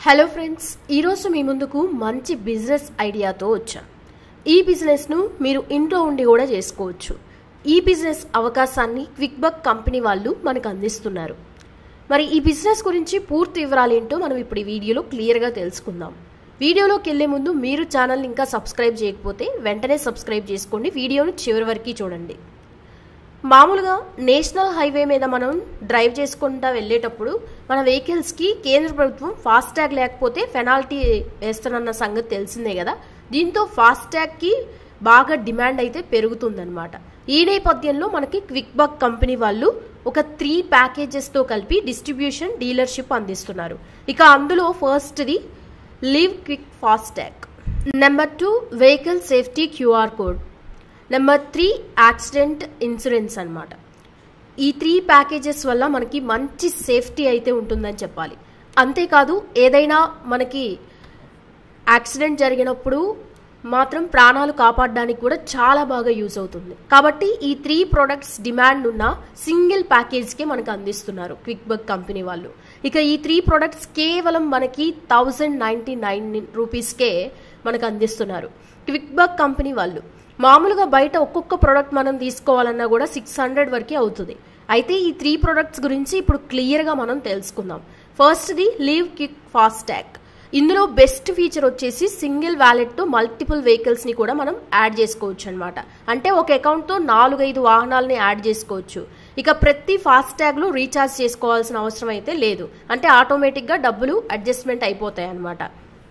Hello friends ఈరోజు మీ ముందుకు మంచి బిజినెస్ ఐడియాతో వచ్చాం ఈ బిజినెస్ను మీరు ఇంట్లో ఉండి కూడా చేసుకోవచ్చు ఈ బిజినెస్ అవకాశాన్ని క్విక్ బక్ కంపెనీ వాళ్ళు మనకు అందిస్తున్నారు మరి ఈ బిజినెస్ గురించి పూర్తి వివరాలు ఏంటో మనం ఇప్పుడు ఈ వీడియోలో క్లియర్గా తెలుసుకుందాం వీడియోలోకి వెళ్లే ముందు మీరు ఛానల్ని ఇంకా సబ్స్క్రైబ్ చేయకపోతే వెంటనే సబ్స్క్రైబ్ చేసుకోండి వీడియోను చివరి వరకు చూడండి మామూలుగా నేషనల్ హైవే మీద మనం డ్రైవ్ చేసుకుంటా వెళ్ళేటప్పుడు మన వెహికల్స్కి కేంద్ర ప్రభుత్వం ఫాస్ట్ ట్యాగ్ లేకపోతే పెనాల్టీ వేస్తానన్న సంగతి తెలిసిందే కదా దీంతో ఫాస్ట్ ట్యాగ్కి బాగా డిమాండ్ అయితే పెరుగుతుందన్నమాట ఈ నేపథ్యంలో మనకి క్విక్ బక్ కంపెనీ వాళ్ళు ఒక త్రీ ప్యాకేజెస్తో కలిపి డిస్ట్రిబ్యూషన్ డీలర్షిప్ అందిస్తున్నారు ఇక అందులో ఫస్ట్ది LivQuik fast tag number two vehicle safety QR code number three accident insurance అనమాట ఈ త్రీ ప్యాకేజెస్ వల్ల మనకి మంచి సేఫ్టీ అయితే ఉంటుందని చెప్పాలి అంతేకాదు ఏదైనా మనకి యాక్సిడెంట్ జరిగినప్పుడు మాత్రం ప్రాణాలు కాపాడడానికి కూడా చాలా బాగా యూజ్ అవుతుంది కాబట్టి ఈ త్రీ ప్రొడక్ట్స్ డిమాండ్ ఉన్న సింగిల్ ప్యాకేజ్కే మనకు అందిస్తున్నారు క్విక్ బక్ కంపెనీ వాళ్ళు ఇక ఈ త్రీ ప్రొడక్ట్స్ కేవలం మనకి థౌజండ్ నైంటీ నైన్ రూపీస్కే మనకు అందిస్తున్నారు క్విక్ బక్ కంపెనీ వాళ్ళు మామూలుగా బయట ఒక్కొక్క ప్రోడక్ట్ మనం తీసుకోవాలన్నా కూడా సిక్స్ హండ్రెడ్ వరకే అవుతుంది అయితే ఈ త్రీ ప్రొడక్ట్స్ గురించి ఇప్పుడు క్లియర్గా మనం తెలుసుకుందాం ఫస్ట్ది లీవ్ కిక్ ఫాస్ట్ ట్యాగ్ ఇందులో బెస్ట్ ఫీచర్ వచ్చేసి సింగిల్ వ్యాలెట్తో మల్టిపుల్ వెహికల్స్ని కూడా మనం యాడ్ చేసుకోవచ్చు అనమాట అంటే ఒక అకౌంట్తో నాలుగైదు వాహనాలని యాడ్ చేసుకోవచ్చు ఇక ప్రతి ఫాస్ట్ ట్యాగ్లో రీఛార్జ్ చేసుకోవాల్సిన అవసరం అయితే లేదు అంటే ఆటోమేటిక్గా డబ్బులు అడ్జస్ట్మెంట్ అయిపోతాయి అనమాట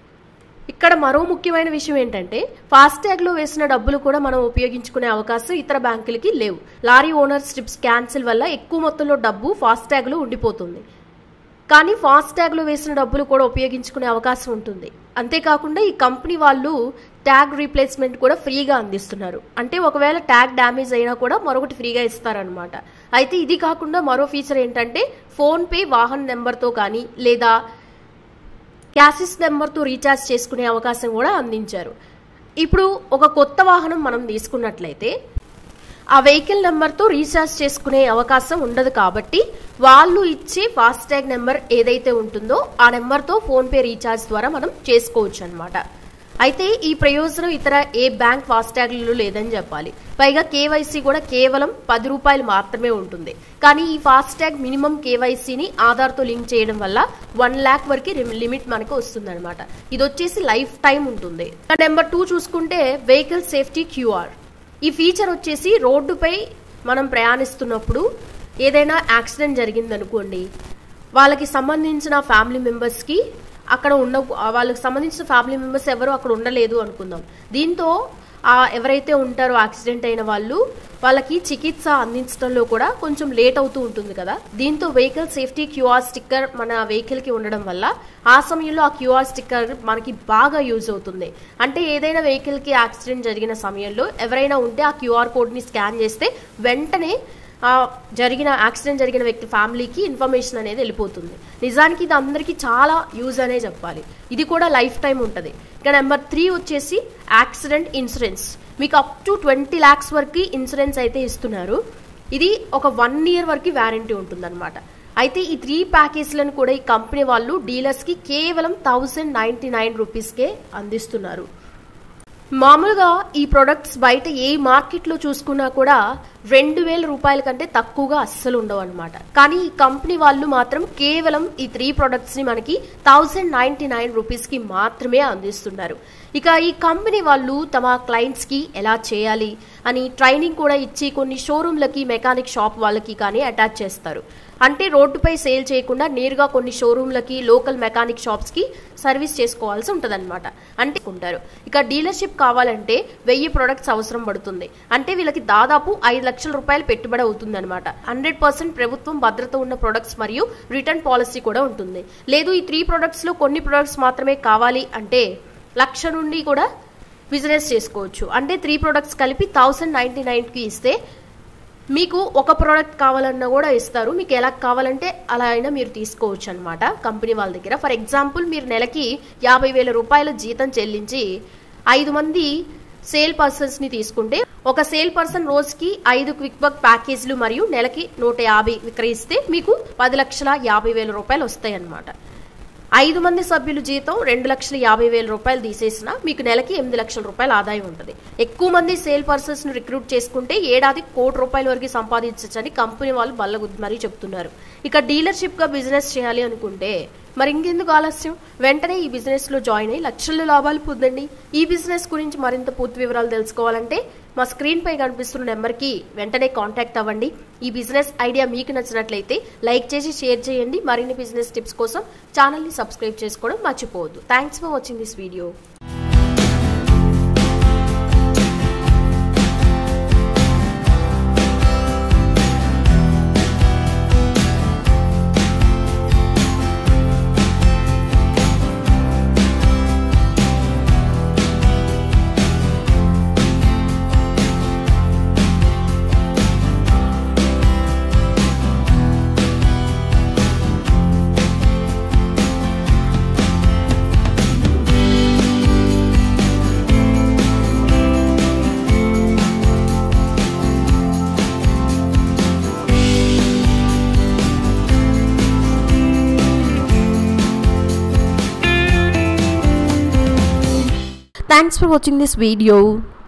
ఇక్కడ మరో ముఖ్యమైన విషయం ఏంటంటే ఫాస్టాగ్లో వేసిన డబ్బులు కూడా మనం ఉపయోగించుకునే అవకాశం ఇతర బ్యాంకులకి లేవు లారీ ఓనర్ స్ట్రిప్స్ క్యాన్సిల్ వల్ల ఎక్కువ మొత్తంలో డబ్బు ఫాస్టాగ్లో ఉండిపోతుంది కానీ ఫాస్టాగ్లో వేసిన డబ్బులు కూడా ఉపయోగించుకునే అవకాశం ఉంటుంది అంతేకాకుండా ఈ కంపెనీ వాళ్ళు ట్యాగ్ రీప్లేస్మెంట్ కూడా ఫ్రీగా అందిస్తున్నారు అంటే ఒకవేళ ట్యాగ్ డ్యామేజ్ అయినా కూడా మరొకటి ఫ్రీగా ఇస్తారనమాట అయితే ఇది కాకుండా మరో ఫీచర్ ఏంటంటే ఫోన్పే వాహన్ నెంబర్తో కానీ లేదా క్యాసిస్ నెంబర్తో రీఛార్జ్ చేసుకునే అవకాశం కూడా అందించారు ఇప్పుడు ఒక కొత్త వాహనం మనం తీసుకున్నట్లయితే ఆ వెహికల్ నెంబర్తో రీఛార్జ్ చేసుకునే అవకాశం ఉండదు కాబట్టి వాళ్ళు ఇచ్చే ఫాస్టాగ్ నెంబర్ ఏదైతే ఉంటుందో ఆ నెంబర్తో ఫోన్పే రీఛార్జ్ ద్వారా మనం చేసుకోవచ్చు అనమాట అయితే ఈ ప్రయోజనం ఇతర ఏ బ్యాంక్ ఫాస్టాగ్లలో లేదని చెప్పాలి పైగా కేవైసీ కూడా కేవలం పది రూపాయలు మాత్రమే ఉంటుంది కానీ ఈ ఫాస్టాగ్ మినిమం కేవైసీని ఆధార్తో లింక్ చేయడం వల్ల వన్ ల్యాక్ వరకు లిమిట్ మనకు వస్తుందన్నమాట ఇది వచ్చేసి లైఫ్ టైం ఉంటుంది నెంబర్ టూ చూసుకుంటే వెహికల్ సేఫ్టీ క్యూఆర్ ఈ ఫీచర్ వచ్చేసి రోడ్డుపై మనం ప్రయాణిస్తున్నప్పుడు ఏదైనా యాక్సిడెంట్ జరిగిందనుకోండి వాళ్ళకి సంబంధించిన ఫ్యామిలీ మెంబర్స్కి అక్కడ ఉన్న వాళ్ళకి సంబంధించిన ఫ్యామిలీ మెంబర్స్ ఎవరు అక్కడ ఉండలేదు అనుకుందాం దీంతో ఎవరైతే ఉంటారో యాక్సిడెంట్ అయిన వాళ్ళు వాళ్ళకి చికిత్స అందించడంలో కూడా కొంచెం లేట్ అవుతూ ఉంటుంది కదా దీంతో వెహికల్ సేఫ్టీ క్యూఆర్ స్టిక్కర్ మన వెహికల్కి ఉండడం వల్ల ఆ సమయంలో ఆ క్యూఆర్ స్టిక్కర్ మనకి బాగా యూజ్ అవుతుంది అంటే ఏదైనా వెహికల్కి యాక్సిడెంట్ జరిగిన సమయంలో ఎవరైనా ఉంటే ఆ క్యూఆర్ కోడ్ని స్కాన్ చేస్తే వెంటనే జరిగిన యాక్సిడెంట్ జరిగిన వ్యక్తి ఫ్యామిలీకి ఇన్ఫర్మేషన్ అనేది వెళ్ళిపోతుంది నిజానికి ఇది అందరికీ చాలా యూజ్ అనే చెప్పాలి ఇది కూడా లైఫ్ టైం ఉంటుంది ఇక నెంబర్ త్రీ వచ్చేసి యాక్సిడెంట్ ఇన్సూరెన్స్ మీకు అప్ టు ట్వంటీ ల్యాక్స్ వరకు ఇన్సూరెన్స్ అయితే ఇస్తున్నారు ఇది ఒక వన్ ఇయర్ వరకు వ్యారంటీ ఉంటుందన్నమాట అయితే ఈ త్రీ ప్యాకేజ్లను కూడా ఈ కంపెనీ వాళ్ళు డీలర్స్కి కేవలం థౌజండ్ నైంటీ నైన్ రూపీస్కే అందిస్తున్నారు మామూలుగా ఈ ప్రొడక్ట్స్ బయట ఏ మార్కెట్లో చూసుకున్నా కూడా రెండు వేల రూపాయల కంటే తక్కువగా అస్సలు ఉండవు అనమాట కానీ ఈ కంపెనీ వాళ్ళు మాత్రం కేవలం ఈ త్రీ ప్రొడక్ట్స్ని మనకి థౌజండ్ నైంటీ నైన్ రూపీస్కి మాత్రమే అందిస్తున్నారు ఇక ఈ కంపెనీ వాళ్ళు తమ క్లయింట్స్కి ఎలా చేయాలి అని ట్రైనింగ్ కూడా ఇచ్చి కొన్ని షోరూమ్లకి మెకానిక్ షాప్ వాళ్ళకి కానీ అటాచ్ చేస్తారు అంటే రోడ్డుపై సేల్ చేయకుండా నేరుగా కొన్ని షోరూమ్లకి లోకల్ మెకానిక్ షాప్స్కి సర్వీస్ చేసుకోవాల్సి ఉంటుంది అనమాట అంటే ఉంటారు ఇక డీలర్షిప్ కావాలంటే వెయ్యి ప్రొడక్ట్స్ అవసరం పడుతుంది అంటే వీళ్ళకి దాదాపు ఐదు లక్షల రూపాయలు పెట్టుబడి అవుతుంది అనమాట హండ్రెడ్ పర్సెంట్ ప్రభుత్వం భద్రత ఉన్న ప్రొడక్ట్స్ మరియు రిటర్న్ పాలసీ కూడా ఉంటుంది లేదు ఈ త్రీ ప్రొడక్ట్స్లో కొన్ని ప్రొడక్ట్స్ మాత్రమే కావాలి అంటే లక్ష నుండి కూడా బిజినెస్ చేసుకోవచ్చు అంటే త్రీ ప్రొడక్ట్స్ కలిపి థౌసండ్ నైంటీ నైన్కి ఇస్తే మీకు ఒక ప్రోడక్ట్ కావాలన్నా కూడా ఇస్తారు మీకు ఎలా కావాలంటే అలా అయినా మీరు తీసుకోవచ్చు అనమాట కంపెనీ వాళ్ళ దగ్గర ఫర్ ఎగ్జాంపుల్ మీరు నెలకి యాభై వేల రూపాయల జీతం చెల్లించి ఐదు మంది సేల్ పర్సన్స్ని తీసుకుంటే ఒక సేల్ పర్సన్ రోజుకి ఐదు క్విక్ బక్ ప్యాకేజీలు మరియు నెలకి నూట యాభై విక్రయిస్తే మీకు పది లక్షల యాభై వేల రూపాయలు వస్తాయి అన్నమాట ఐదు మంది సభ్యులు జీతం రెండు లక్షల యాభై వేల రూపాయలు తీసేసినా మీకు నెలకి ఎనిమిది లక్షల రూపాయల ఆదాయం ఉంటుంది ఎక్కువ మంది సేల్ పర్సన్స్ ను రిక్రూట్ చేసుకుంటే ఏడాది కోటి రూపాయల వరకు సంపాదించచ్చని కంపెనీ వాళ్ళు బల్లగుద్ది మరీ చెప్తున్నారు ఇక డీలర్షిప్ గా బిజినెస్ చేయాలి అనుకుంటే మరి ఇంకెందుకు ఆలస్యం వెంటనే ఈ బిజినెస్ లో జాయిన్ అయ్యి లక్షల లాభాలు పొందండి ఈ బిజినెస్ గురించి మరింత పూర్తి వివరాలు తెలుసుకోవాలంటే మా స్క్రీన్ పై కనిపిస్తున్న నెంబర్కి వెంటనే కాంటాక్ట్ అవ్వండి ఈ బిజినెస్ ఐడియా మీకు నచ్చినట్లయితే లైక్ చేసి షేర్ చేయండి మరిన్ని బిజినెస్ టిప్స్ కోసం ఛానల్ని సబ్స్క్రైబ్ చేసుకోవడం మర్చిపోవద్దు thanks for watching this video Thanks for watching this video.